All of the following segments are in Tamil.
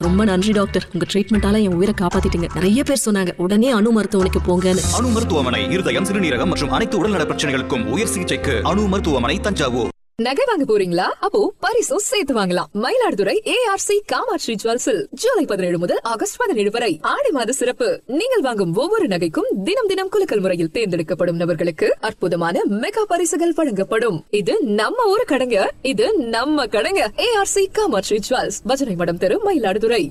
ரொம்ப நன்றி டாக்டர் உங்க ட்ரீட்மெண்டால என் உயிரை காப்பாத்திட்டீங்க நிறைய பேர் சொன்னாங்க உடனே அணு மருத்துவமனைக்கு போங்கன்னு அணு மருத்துவமனை இருதயம் சிறுநீரகம் மற்றும் அனைத்து உடல்நல பிரச்சனைகளுக்கும் உயர் சிகிச்சைக்கு அணு மருத்துவமனை தஞ்சாவூர் நகை வாங்க போறீங்களா அப்போ பரிசும் சேர்த்து வாங்கலாம் மயிலாடுதுறை ஏஆர்சி காமாட்சி ஜுவல்ஸில் ஜூலை பதினேழு முதல் ஆகஸ்ட் பதினேழு வரை ஆடி மாத சிறப்பு நீங்கள் வாங்கும் ஒவ்வொரு நகைக்கும் தினம் தினம் குலுக்கல் முறையில் தேர்ந்தெடுக்கப்படும் நபர்களுக்கு அற்புதமான மெகா பரிசுகள் வழங்கப்படும் இது நம்ம ஊரு கடைங்க இது நம்ம கடைங்க ஏஆர்சி காமாட்சி ஜுவல்ஸ் பஜனை மடம் தெரு மயிலாடுதுறை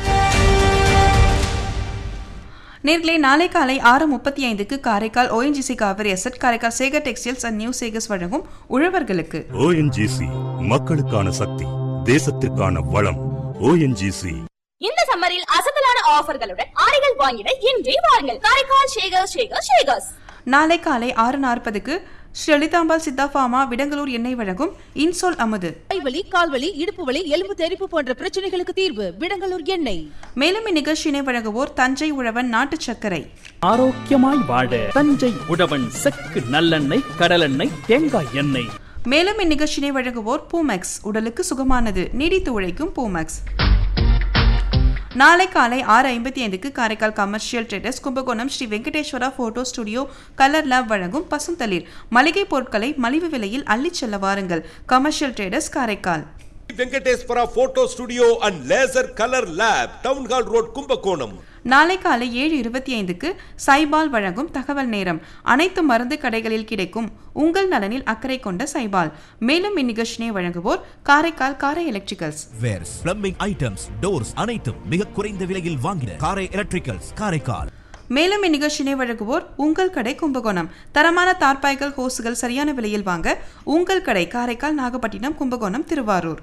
நேர்களே நாளை காலை ஆறு முப்பத்தி ஐந்துக்கு Karaikal ONGC Cauvery asset Karaikal Sekar textiles and new Sekars வழங்கும் உழவர்களுக்கு ஓஎன்ஜிசி மக்களுக்கான சக்தி தேசத்திற்கான வளம் ஓஎன்ஜிசி இந்த சம்மரில் அசத்தலான ஆஃபர்களுடன் ஆடைகள் வாங்கிட இன்றே வாருங்கள் காரைக்கால் ஷேகர் ஷேகர் ஷேகர்ஸ் நாளை காலை ஆறு நாற்பதுக்கு ஸ்ரீலிதாம்பாள் சித்தா ஃபார்மா விடங்கலூர் எண்ணெய் வழங்கும் இன்சோல் அமுது கைவலி கால்வலி இடுப்பு வலி எலும்பு தெறிப்பு போன்ற பிரச்சனைகளுக்கு தீர்வு விடங்கலூர் எண்ணெய் மேலும் இந்நிகழ்ச்சியினை வழங்குவோர் தஞ்சை உழவன் நாட்டு சர்க்கரை ஆரோக்கியமாய் வாழ தஞ்சை உழவன் செக்கு நல்லெண்ணெய் கடலெண்ணெய் தேங்காய் எண்ணெய் மேலும் இந்நிகழ்ச்சியினை வழங்குவோர் பூமெக்ஸ் உடலுக்கு சுகமானது நீடித்து உழைக்கும் பூமெக்ஸ் நாளை காலை ஆறு ஐம்பத்தி ஐந்துக்கு Karaikal commercial traders Kumbakonam Sri Venkateswara photo studio colour lab வழங்கும் பசுந்தளிர் மளிகை பொருட்களை மலிவு விலையில் அள்ளிச் செல்ல வாருங்கள் commercial traders Karaikal Venkateswara photo studio and laser colour lab town hall road Kumbakonam நாளை காலை ஏழு இருபத்தி ஐந்துக்கு சைபால் வழங்கும் தகவல் நேரம் அனைத்து மருந்து கடைகளில் கிடைக்கும் உங்கள் நலனில் அக்கறை கொண்ட சைபால் மேலும் இந்நிகழ்ச்சியை வழங்குவோர் Karaikal Karai electricals wares plumbing items doors அனைத்தும் மிக குறைந்த விலையில் வாங்கின காரை எலக்ட்ரிக்கல்ஸ் காரைக்கால் மேலும் இந்நிகழ்ச்சியை வழங்குவோர் உங்கள் கடை கும்பகோணம் தரமான தார்பாய்கள் ஹோஸ்கள் சரியான விலையில் வாங்க உங்கள் கடை காரைக்கால் நாகப்பட்டினம் கும்பகோணம் திருவாரூர்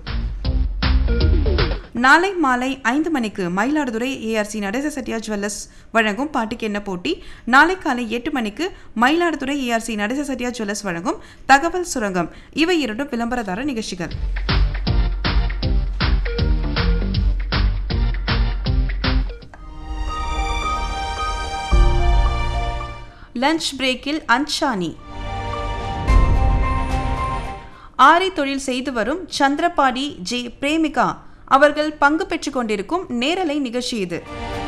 நாளை மாலை ஐந்து மணிக்கு மயிலாடுதுறை ஏஆர்சி நடேச செட்டியா ஜுவல்லர்ஸ் வழங்கும் பாட்டுக்கு என்ன போட்டி நாளை காலை எட்டு மணிக்கு மயிலாடுதுறை ஏஆர்சி நடேச செட்டியா ஜுவல்லர்ஸ் வழங்கும் தகவல் சுரங்கம் இவை இரண்டும் விளம்பரதார நிகழ்ச்சிகள் லஞ்ச் பிரேக்கில் அன்ஷானி ஆரி தொழில் செய்து வரும் சந்திரபாடி ஜே பிரேமிகா அவர்கள் பங்கு பெற்றுக் கொண்டிருக்கும் நேரலை நிகழ்ச்சி இது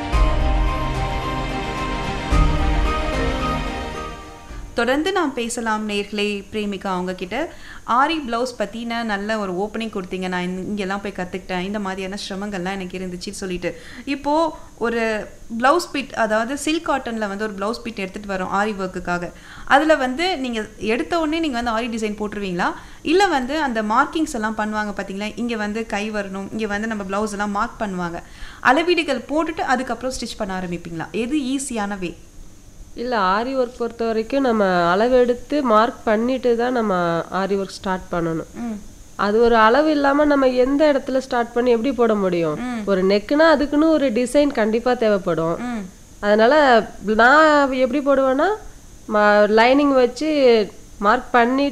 தொடர்ந்து நாம் பேசலாம் நேர்களே பிரேமிகா அவங்க கிட்ட ஆரி ப்ளவுஸ் பற்றின நல்ல ஒரு ஓப்பனிங் கொடுத்தீங்க நான் இந்த- இங்கெல்லாம் போய் கற்றுக்கிட்டேன் இந்த மாதிரியான சிரமங்கள்லாம் எனக்கு இருந்துச்சு சொல்லிட்டு இப்போது ஒரு ப்ளவுஸ் பிட் அதாவது சில்க் காட்டனில் வந்து ஒரு ப்ளவுஸ் பிட் எடுத்துகிட்டு வரோம் ஆரி ஒர்க்குக்காக அதில் வந்து நீங்கள் எடுத்த உடனே நீங்கள் வந்து ஆரி டிசைன் போட்டுருவீங்களா இல்லை வந்து அந்த மார்க்கிங்ஸ் எல்லாம் பண்ணுவாங்க பார்த்தீங்களா இங்கே வந்து கை வரணும் இங்கே வந்து நம்ம ப்ளவுஸ் எல்லாம் மார்க் பண்ணுவாங்க அளவீடுகள் போட்டுட்டு அதுக்கப்புறம் ஸ்டிச் பண்ண ஆரம்பிப்பீங்களா எது ஈஸியான வே இல்லை ஆரி ஒர்க் பொறுத்த வரைக்கும் நம்ம அளவெடுத்து மார்க் பண்ணிட்டு தான் நம்ம ஆரி ஒர்க் ஸ்டார்ட் பண்ணணும் அது ஒரு அளவு இல்லாம நம்ம எந்த இடத்துல ஸ்டார்ட் பண்ணி எப்படி போட முடியும் ஒரு நெக்குனா அதுக்குன்னு ஒரு டிசைன் கண்டிப்பா தேவைப்படும் அதனால நான் எப்படி போடுவேன்னா லைனிங் வச்சு மார்க் பண்ணி